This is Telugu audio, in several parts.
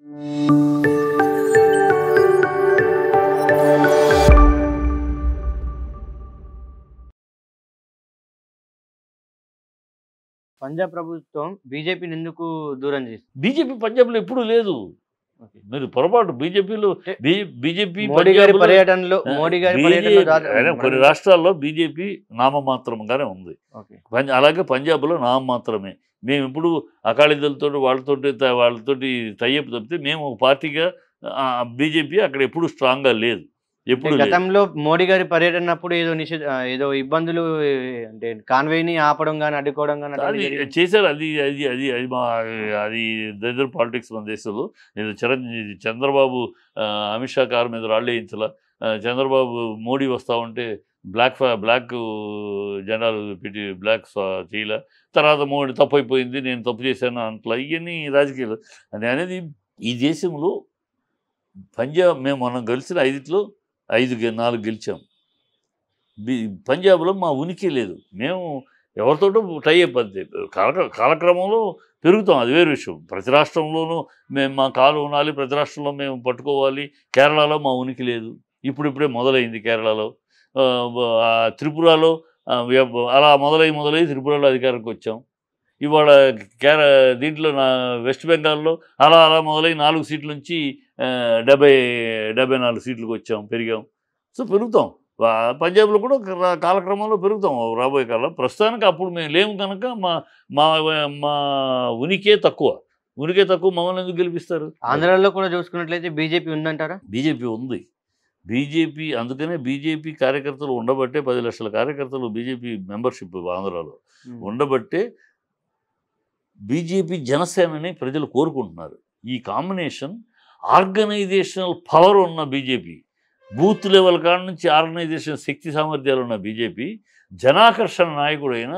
పంజాబ్ ప్రభుత్వం బీజేపీని ఎందుకు దూరం చేస్తుంది బీజేపీ పంజాబ్లో ఎప్పుడూ లేదు మీరు పొరపాటు బీజేపీలో అంటే బీజేపీ మోడీ గారి పంజాబ్లో- పర్యటనలో మోడీ గారి బీజేపీ పర్యటనలో రా- అయినా కొన్ని రాష్ట్రాల్లో బీజేపీ నామమాత్రంగానే ఉంది ఓకే. పంజ- అలాగే పంజాబ్లో నామమాత్రమే మేము ఇప్పుడు అకాలీదలతో వాళ్ళతోటి త- వాళ్ళతోటి టైఅప్ తప్పితే మేము ఒక పార్టీగా బీజేపీ అక్కడ ఎప్పుడు స్ట్రాంగ్గా లేదు ఎప్పుడు అంటే లేదు. గతంలో మోడీ గారి పర్యటనప్పుడు ఏదో నిషేధ ఆ, ఏదో ఇబ్బందులు అంటే కాన్వేని ఆపడం కానీ అడ్డుకోవడం కానీ అది చేశారు అది అది అది అది మా అది దరిద్ర పాలిటిక్స్ మన దేశంలో నేను చిరంజీవి చంద్రబాబు ఆ, అమిత్ షా కారు మీద రాళ్ళు వేయించాల ఆ, చంద్రబాబు మోడీ వస్తా ఉంటే బ్లాక్ ఫా- బ్లాక్ జెండాలు పెట్టి బ్లాక్ స్వా- చేయలే తర్వాత మోడీ తప్పు అయిపోయింది నేను తప్పు చేశాను అంట్లా ఇవన్నీ రాజకీయాలు అది అనేది ఈ దేశంలో పంజాబ్ మేము మనం గెలిచిన ఐదిట్లో ఐదు గె- నాలుగు గెలిచాం బి పంజాబ్లో మా ఉనికి లేదు మేము ఎవరితోటో టై అయిపోద్ది కాల కాలక్రమంలో పెరుగుతాం అది వేరే విషయం ప్రతి రాష్ట్రంలోనూ మేము మా కాలు ఉండాలి ప్రతి రాష్ట్రంలో మేము పట్టుకోవాలి కేరళలో మా ఉనికి లేదు ఇప్పుడిప్పుడే మొదలైంది కేరళలో ఆ, ఆ, త్రిపురలో ఆ, వ్య- అలా మొదలై మొదలై త్రిపురలో అధికారంకి వచ్చాం ఇవాళ కేర దీంట్లో నా వెస్ట్ బెంగాల్లో అలా అలా మొదలై నాలుగు సీట్ల నుంచి ఆ, డెబ్బై డెబ్బై నాలుగు సీట్లకు వచ్చాం పెరిగాం సో పెరుగుతాం వా- పంజాబ్లో కూడా ఒక రా- కాలక్రమంలో పెరుగుతాం రాబోయే కాలం ప్రస్తుతానికి అప్పుడు మేము లేము కనుక మా మా మా ఉనికే తక్కువ ఉనికే తక్కువ మమ్మల్ని ఎందుకు గెలిపిస్తారు ఆంధ్రాలో కూడా చూసుకున్నట్లయితే బీజేపీ ఉందంటారా బీజేపీ ఉంది బీజేపీ అందుకనే బీజేపీ కార్యకర్తలు ఉండబట్టే పది లక్షల కార్యకర్తలు బీజేపీ మెంబర్షిప్ ఆంధ్రాలో ఉండబట్టే బీజేపీ జనసేనని ప్రజలు కోరుకుంటున్నారు ఈ కాంబినేషన్ ఆర్గనైజేషనల్ పవర్ ఉన్న బీజేపీ బూత్ లెవెల్ కాడ నుంచి ఆర్గనైజేషన్ శక్తి సామర్థ్యాలు ఉన్న బీజేపీ జనాకర్షణ నాయకుడైన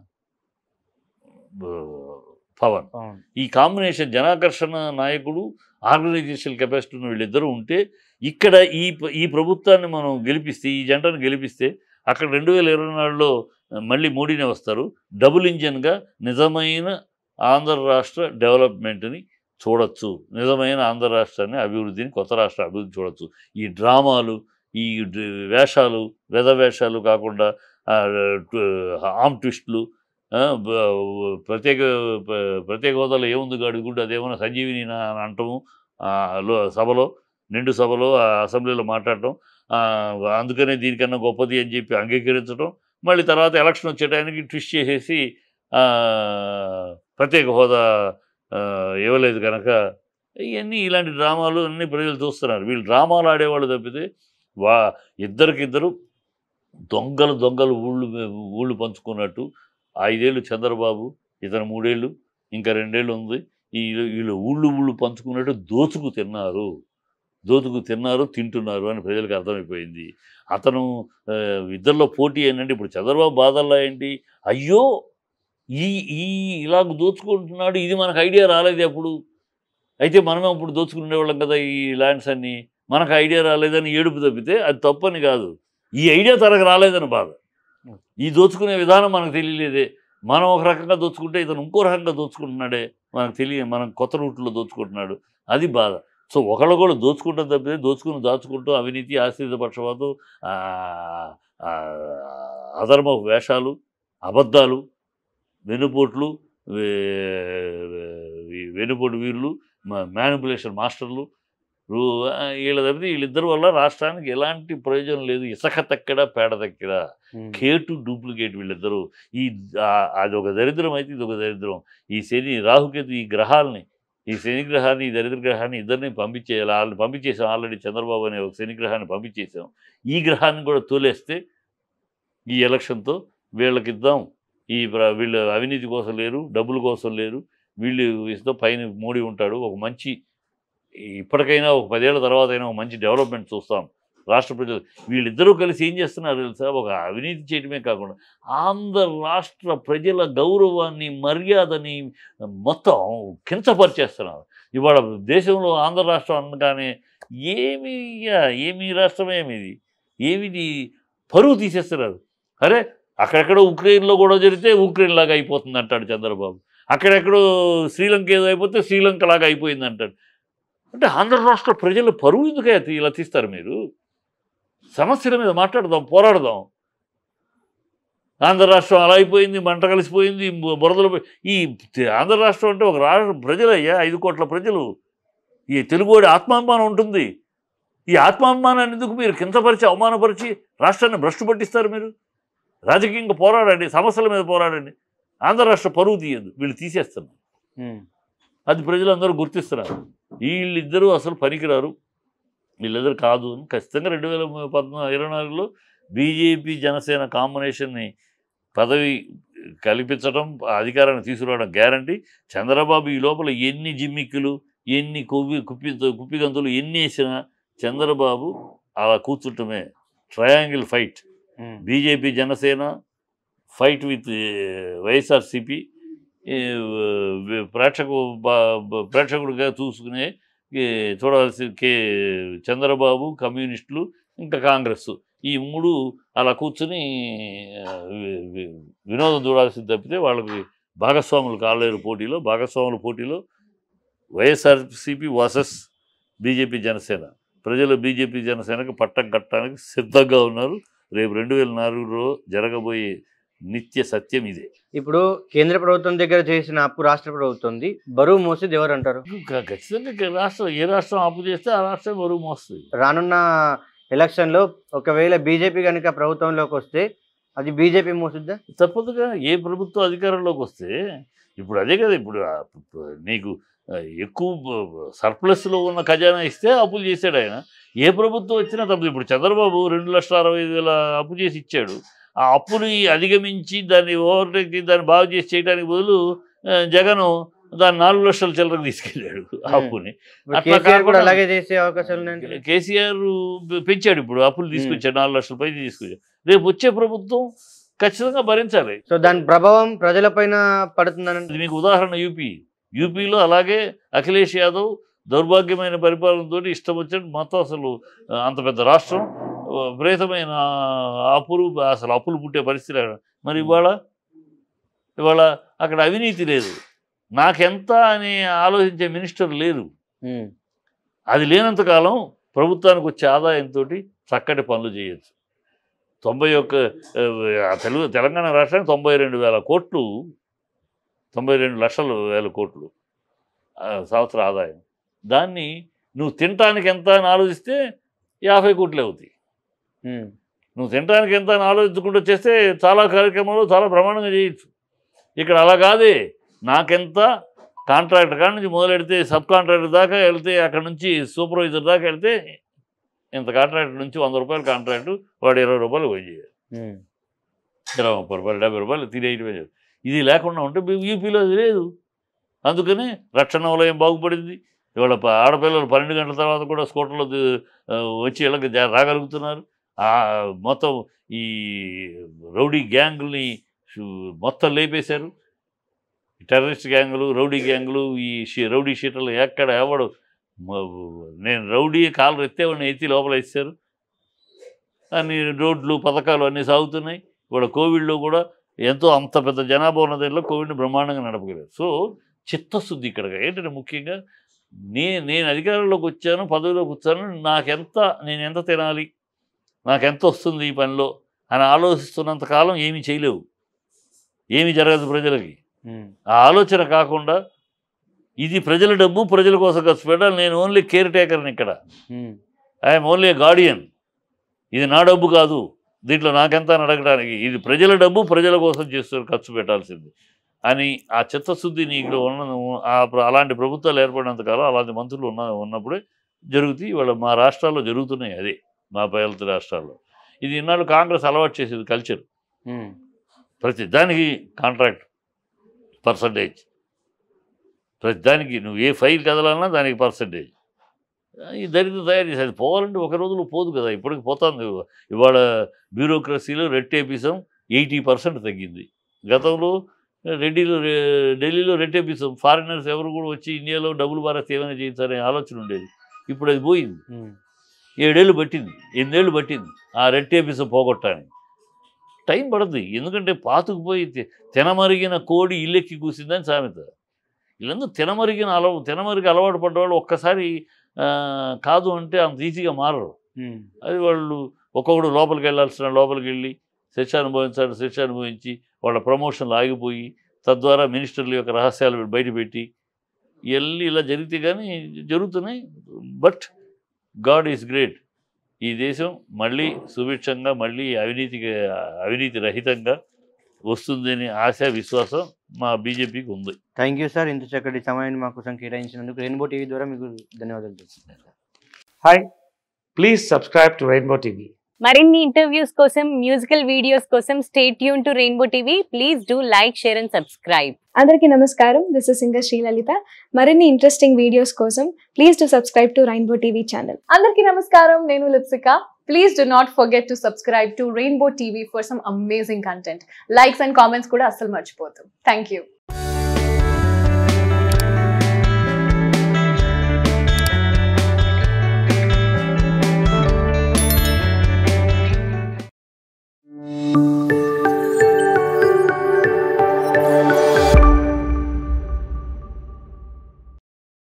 ఆ, పవన్ అవును. ఈ కాంబినేషన్ జనాకర్షణ నాయకుడు ఆర్గనైజేషన్ కెపాసిటీ ఉన్న వీళ్ళిద్దరూ ఉంటే ఇక్కడ ఈ ప- ఈ ప్రభుత్వాన్ని మనం గెలిపిస్తే ఈ జంటను గెలిపిస్తే అక్కడ రెండు వేల ఇరవై నాలుగులో మళ్ళీ మోడీనే వస్తారు డబుల్ ఇంజన్గా నిజమైన ఆంధ్ర రాష్ట్ర డెవలప్మెంట్ని చూడొచ్చు నిజమైన ఆంధ్ర రాష్ట్రాన్ని అభివృద్ధిని కొత్త రాష్ట్ర అభివృద్ధి చూడొచ్చు ఈ డ్రామాలు ఈ డ్- వేషాలు వెద వేషాలు కాకుండా ఆ, టు- ఆమ్ ట్విస్టులు ఆ, బ- ప్రత్యేక ప- ప్రత్యేక హోదాలో ఏముంది అడుగుంటే అదేమన్నా సంజీవిని నా అని అంటము ఆ, లో- సభలో నిండు సభలో ఆ అసెంబ్లీలో మాట్లాడటం ఆ, అందుకనే దీనికన్నా గొప్పది అని చెప్పి అంగీకరించడం మళ్ళీ తర్వాత ఎలక్షన్ వచ్చే టైంకి ట్విస్ట్ చేసేసి ఆ, ప్రత్యేక హోదా ఆ, ఇవ్వలేదు కనుక ఇవన్నీ ఇలాంటి డ్రామాలు అన్ని ప్రజలు చూస్తున్నారు వీళ్ళు డ్రామాలు ఆడేవాళ్ళు తప్పితే వా ఇద్దరికిద్దరు దొంగలు దొంగలు ఊళ్ళు ఊళ్ళు పంచుకున్నట్టు ఐదేళ్ళు చంద్రబాబు ఇతను మూడేళ్ళు ఇంకా రెండేళ్ళు ఉంది ఈ వీళ్ళు ఊళ్ళు ఊళ్ళు పంచుకున్నట్టు దోచుకు తిన్నారు దోచుకు తిన్నారు తింటున్నారు అని ప్రజలకు అర్థమైపోయింది అతను ఆ, ఇద్దరిలో పోటీ ఏంటంటే ఇప్పుడు చంద్రబాబు బాధల్లో ఏంటి అయ్యో ఈ ఈ ఇలాగ దోచుకుంటున్నాడు ఇది మనకు ఐడియా రాలేదు అప్పుడు అయితే మనమే అప్పుడు దోచుకునేవాళ్ళం కదా ఈ ల్యాండ్స్ అన్నీ మనకు ఐడియా రాలేదని ఏడుపు తప్పితే అది తప్పని కాదు ఈ ఐడియా తనకు రాలేదని బాధ ఈ దోచుకునే విధానం మనకు తెలియలేదే మనం ఒక రకంగా దోచుకుంటే ఇతను ఇంకో రకంగా దోచుకుంటున్నాడే మనకు తెలియ మనం కొత్త రూట్లో దోచుకుంటున్నాడు అది బాధ సో ఒకళ్ళు కూడా దోచుకుంటాం తప్పితే దోచుకుని దాచుకుంటూ అవినీతి ఆశ్రిత పక్షపాతం ఆ, ఆ, అధర్మ వేషాలు అబద్ధాలు వెనుపోట్లు వే- వే- వెనుపోటు వీరులు మ్యానిపులేషన్ మాస్టర్లు రూ- ఆ, వీళ్ళ తప్పితే వీళ్ళిద్దరి వల్ల రాష్ట్రానికి ఎలాంటి ప్రయోజనం లేదు ఇసక తక్కడ పేడ తక్కడ ఉమ్. కేటు డూప్లికేట్ వీళ్ళిద్దరూ ఈ ఆ- అది ఒక దరిద్రం అయితే ఇది ఒక దరిద్రం ఈ శని రాహుకేతు ఈ గ్రహాలని ఈ శని గ్రహాన్ని ఈ దరిద్ర గ్రహాన్ని ఇద్దరిని పంపించేయాలి వాళ్ళని పంపించేసాం ఆల్రెడీ చంద్రబాబు అనే ఒక శని గ్రహాన్ని పంపించేసాం ఈ గ్రహాన్ని కూడా తోలేస్తే ఈ ఎలక్షన్తో వీళ్ళకి ఇద్దాం ఈ ప్ర- వీళ్ళు అవినీతి కోసం లేరు డబ్బుల కోసం లేరు వీళ్ళు ఇస్తాం పైన మోడీ ఉంటాడు ఒక మంచి ఇప్పటికైనా ఒక పదేళ్ల తర్వాత అయినా ఒక మంచి డెవలప్మెంట్ చూస్తాం రాష్ట్ర ప్రజలు వీళ్ళిద్దరూ కలిసి ఏం చేస్తున్నారు తెలుసా ఒక అవినీతి చేయడమే కాకుండా ఆంధ్ర రాష్ట్ర ప్రజల గౌరవాన్ని మర్యాదని మొత్తం కించపరిచేస్తున్నారు ఇవాళ దేశంలో ఆంధ్ర రాష్ట్రం అనగానే ఏమి ఏమి రాష్ట్రం ఏమిది ఏమిది పరువు తీసేస్తున్నారు అరే అక్కడెక్కడో ఉక్రెయిన్లో కూడా జరిగితే ఉక్రెయిన్ లాగా అయిపోతుంది అంటాడు చంద్రబాబు అక్కడెక్కడో శ్రీలంక ఏదో అయిపోతే శ్రీలంక లాగా అయిపోయింది అంటాడు అంటే ఆంధ్ర రాష్ట్ర ప్రజల పరువు ఎందుకు తీ- ఇలా తీస్తారు మీరు సమస్యల మీద మాట్లాడదాం పోరాడదాం ఆంధ్ర రాష్ట్రం అలా అయిపోయింది మంట కలిసిపోయింది బు- బురదలు పోయి- ఈ తే- ఆంధ్ర రాష్ట్రం అంటే ఒక రాష్ట్ర ప్రజలయ్యా ఐదు కోట్ల ప్రజలు ఈ తెలుగువాడి ఆత్మాభిమానం ఉంటుంది ఈ ఆత్మాభిమానాన్ని ఎందుకు మీరు కిందపరిచి అవమానపరిచి రాష్ట్రాన్ని భ్రష్టు పట్టిస్తారు మీరు రాజకీయంగా పోరాడండి సమస్యల మీద పోరాడండి ఆంధ్ర రాష్ట్ర పరువు తీయదు వీళ్ళు తీసేస్తున్నారు ఉమ్. అది ప్రజలందరూ గుర్తిస్తున్నారు వీళ్ళిద్దరూ అసలు పనికిరారు వీళ్ళిద్దరు కాదు అని ఖచ్చితంగా రెండు వేల పద్నా ఇరవై నాలుగులో బీజేపీ జనసేన కాంబినేషన్ని పదవి కల్పించడం అధికారాన్ని తీసుకురావడం గ్యారంటీ చంద్రబాబు ఈ లోపల ఎన్ని జిమ్మిక్కులు ఎన్ని కుప్పి కుప్పి కుప్పిగంతులు ఎన్ని వేసినా చంద్రబాబు అలా కూర్చుంటమే triangle fight um. BJP Janasena fight with YSRCP ప్రేక్షకు బా- బ- ప్రేక్షకుడిగా చూసుకునే ఈ చూడవలసి కే చంద్రబాబు కమ్యూనిస్టులు ఇంకా కాంగ్రెస్ ఈ మూడు అలా కూర్చుని ఆ, వి- వి- వినోదం చూడాల్సింది తప్పితే వాళ్ళకి భాగస్వాములు కాలేరు పోటీలో భాగస్వాముల పోటీలో వైఎస్ఆర్సిపి వర్సెస్ బీజేపీ జనసేన ప్రజలు బీజేపీ జనసేనకు పట్టం కట్టడానికి సిద్ధంగా ఉన్నారు రేపు రెండు వేల నాలుగులో జరగబోయే నిత్య సత్యం ఇదే ఇప్పుడు కేంద్ర ప్రభుత్వం దగ్గర చేసిన అప్పు రాష్ట్ర ప్రభుత్వంది బరువు మోసేది ఎవరు అంటారు ఖ- ఖచ్చితంగా ఇక రాష్ట్రం ఏ రాష్ట్రం అప్పు చేస్తే ఆ రాష్ట్రం బరువు మోస్తుంది రానున్న ఎలక్షన్లో ఒకవేళ బీజేపీ కనుక ప్రభుత్వంలోకి వస్తే అది బీజేపీ మోసిద్దా తప్పదుగా ఏ ప్రభుత్వం అధికారంలోకి వస్తే ఇప్పుడు అదే కదా ఇప్పుడు ఆ ప- నీకు ఆ, ఎక్కువ బ- సర్ప్లస్లో ఉన్న ఖజానా ఇస్తే అప్పులు చేశాడు ఆయన ఏ ప్రభుత్వం వచ్చినా తప్పదు ఇప్పుడు చంద్రబాబు రెండు లక్షల అరవై ఐదు వేల అప్పు చేసి ఇచ్చాడు ఆ అప్పుని అధిగమించి దాన్ని ఓవర్టేక్ చేసి దాన్ని బాగు చేసి చేయడానికి బదులు ఆ, జగను దాన్ని నాలుగు లక్షల చిల్లరకు తీసుకెళ్ళాడు ఆ Hmm. అప్పుని ఇప్పుడు అట్లా కేసీఆర్ కూడా కాకుండా- అలాగే చేసే అవకాశాలు ఉన్నాయంటారు కేసీఆర్ పెంచాడు ఇప్పుడు అప్పులు తీసుకొచ్చాడు నాలుగు లక్షల పైన తీసుకొచ్చాడు రేపు వచ్చే ప్రభుత్వం ఖచ్చితంగా భరించాలి సో దాని ప్రభావం ప్రజలపైన పడుతుందని ఇది మీకు ఉదాహరణ యూపీ యూపీలో అలాగే అఖిలేష్ యాదవ్ దౌర్భాగ్యమైన పరిపాలనతో ఇష్టం వచ్చినట్టు మొత్తం అసలు ఆ, అంత పెద్ద రాష్ట్రం ఆ, విపరీతమైన అప్పులు అసలు అప్పులు పుట్టే పరిస్థితి అక్కడ. మరి ఇవాళ ఇవాళ అక్కడ అవినీతి లేదు నాకెంత అని ఆలోచించే మినిస్టర్ లేరు ఉమ్. అది లేనంతకాలం ప్రభుత్వానికి వచ్చే ఆదాయంతో చక్కటి పనులు చేయొచ్చు తొంభై ఒక్క ఆ, తెలుగు తెలంగాణ రాష్ట్రానికి తొంభై రెండు వేల కోట్లు తొంభై రెండు లక్షల వేల కోట్లు ఆ, సంవత్సర ఆదాయం దాన్ని నువ్వు తినటానికి ఎంత అని ఆలోచిస్తే యాభై కోట్లు అవుతాయి ఉమ్. నువ్వు తినడానికి ఎంత అని ఆలోచించకుండా చేస్తే చాలా కార్యక్రమాలు చాలా ప్రమాణంగా చేయొచ్చు ఇక్కడ అలా కాదే నాకెంత కాంట్రాక్టర్ కాడ నుంచి మొదలెడితే సబ్ కాంట్రాక్టర్ దాకా వెళ్తే అక్కడ నుంచి సూపర్వైజర్ దాకా వెళ్తే ఇంత కాంట్రాక్టర్ నుంచి వంద రూపాయల కాంట్రాక్టు వాడు ఇరవై రూపాయలు పోయి చేయాలి ఉమ్. ఇరవై ముప్పై రూపాయలు డెబ్బై రూపాయలు తినేయటమే చేయాలి. ఇది లేకుండా ఉంటే యూపీలో అది లేదు అందుకని రక్షణ వలయం బాగుపడింది ఇవాళ ప- ఆడపిల్లలు పన్నెండు గంటల తర్వాత కూడా స్కూటర్లో ది- ఆ, వచ్చి ఇళ్ళకి జా- రాగలుగుతున్నారు ఆ, మొత్తం ఈ రౌడీ గ్యాంగుల్ని షు- మొత్తం లేపేశారు టెర్రరిస్ట్ గ్యాంగులు రౌడీ గ్యాంగులు ఈ షీ- రౌడీ షీటర్లు ఎక్కడ ఎవడు మ- నేను రౌడీ కాలు ఎత్తేవాడిని ఎత్తి లోపల వేస్తారు అన్ని రోడ్లు పథకాలు అన్నీ సాగుతున్నాయి ఇప్పుడు కోవిడ్లో కూడా ఎంతో అంత పెద్ద జనాభా ఉన్న దాంట్లో కోవిడ్ని బ్రహ్మాండంగా నడపగలిగారు సో చిత్తశుద్ధి ఇక్కడ ఏంటంటే ముఖ్యంగా నే నేను అధికారంలోకి వచ్చాను పదవిలోకి వచ్చాను నాకెంత నేను ఎంత తినాలి నాకెంత వస్తుంది ఈ పనిలో అని ఆలోచిస్తున్నంత కాలం ఏమీ చేయలేవు ఏమీ జరగదు ప్రజలకి ఉమ్. ఆ ఆలోచన కాకుండా ఇది ప్రజల డబ్బు ప్రజల కోసం ఖర్చు పెట్టాలి నేను ఓన్లీ కేర్ టేకర్ని ఇక్కడ ఉమ్. ఐఎమ్ ఓన్లీ గార్డియన్ ఇది నా డబ్బు కాదు దీంట్లో నాకెంత అని అడగడానికి ఇది ప్రజల డబ్బు ప్రజల కోసం చేస్తూ ఖర్చు పెట్టాల్సింది అని ఆ చిత్తశుద్ధి నీకు ఉన్న ఆ ప్ర- అలాంటి ప్రభుత్వాలు ఏర్పడినంతకాలం అలాంటి మంత్రులు ఉన్న ఉన్నప్పుడే జరుగుతాయి ఇవాళ మా రాష్ట్రాల్లో జరుగుతున్నాయి అదే మా పేదల రాష్ట్రాల్లో ఇది ఇన్నాళ్ళు కాంగ్రెస్ అలవాటు చేసేది కల్చర్ ఉమ్. ప్రతి దానికి కాంట్రాక్ట్ పర్సంటేజ్ ప్రతి దానికి నువ్వు ఏ ఫైల్ కదలాలన్నా దానికి పర్సంటేజ్ ఈ దరిద్ర తయారు చేసేది పోవాలంటే ఒక రోజులో పోదు కదా ఇప్పటికి పోతుంది ఇవాళ బ్యూరోక్రసీలో రెడ్ టేపిజం ఎయిటీ పర్సెంట్ తగ్గింది గతంలో రెడ్డిలో ఢిల్లీలో రెడ్ టేపిజం ఫారినర్స్ ఎవరు కూడా వచ్చి ఇండియాలో డబ్బులు భారత్ ఏమైనా చేయించాలనే ఆలోచన ఉండేది ఇప్పుడు అది పోయింది ఉమ్. ఏడేళ్ళు పట్టింది ఎనిమిదేళ్ళు పట్టింది ఆ రెడ్ టేపిజం పోగొట్టడానికి టైం పడుతుంది ఎందుకంటే పాతుకుపోయి తె- తెనమరిగిన కోడి ఇల్లెక్కి కూసిందని సామెత వీళ్ళందరూ తినమరిగిన అలవ తినమరిగి అలవాటు పడ్డవాళ్ళు ఒక్కసారి ఆ, కాదు అంటే అంత ఈజీగా మారరు ఉమ్, అది వాళ్ళు ఒక్కొక్కడు లోపలికి వెళ్ళాల్సిన లోపలికి వెళ్ళి శిక్ష అనుభవించాలి శిక్ష అనుభవించి వాళ్ళ ప్రమోషన్లు ఆగిపోయి తద్వారా మినిస్టర్ల యొక్క రహస్యాలు బయటపెట్టి ఇవన్నీ ఇలా జరిగితే కానీ జరుగుతున్నాయి బట్ గాడ్ ఈజ్ గ్రేట్ ఈ దేశం మళ్ళీ సుభిక్షంగా మళ్ళీ అవినీతికి అవినీతి రహితంగా వస్తుందని ఆశ విశ్వాసం మా బీజేపీకి ఉంది థ్యాంక్ యూ సార్ ఇంత చక్కటి సమయాన్ని మా కోసం కేటాయించినందుకు రెయిన్బో టీవీ ద్వారా మీకు ధన్యవాదాలు చెప్తున్నాను Hi, please subscribe to Rainbow TV. మరిన్ని ఇంటర్వ్యూస్ కోసం మ్యూజికల్ వీడియోస్ కోసం stay tuned to Rainbow TV please do like share and subscribe అందరికీ నమస్కారం దిస్ ఇస్ సింగర్ శ్రీలలిత మరిన్ని ఇంట్రెస్టింగ్ వీడియోస్ కోసం please to subscribe to Rainbow TV channel అందరికీ నమస్కారం నేను Lipsika please do not forget to subscribe to Rainbow TV for some amazing content likes and comments కూడా అస్సలు మర్చిపోతాం థ్యాంక్ యూ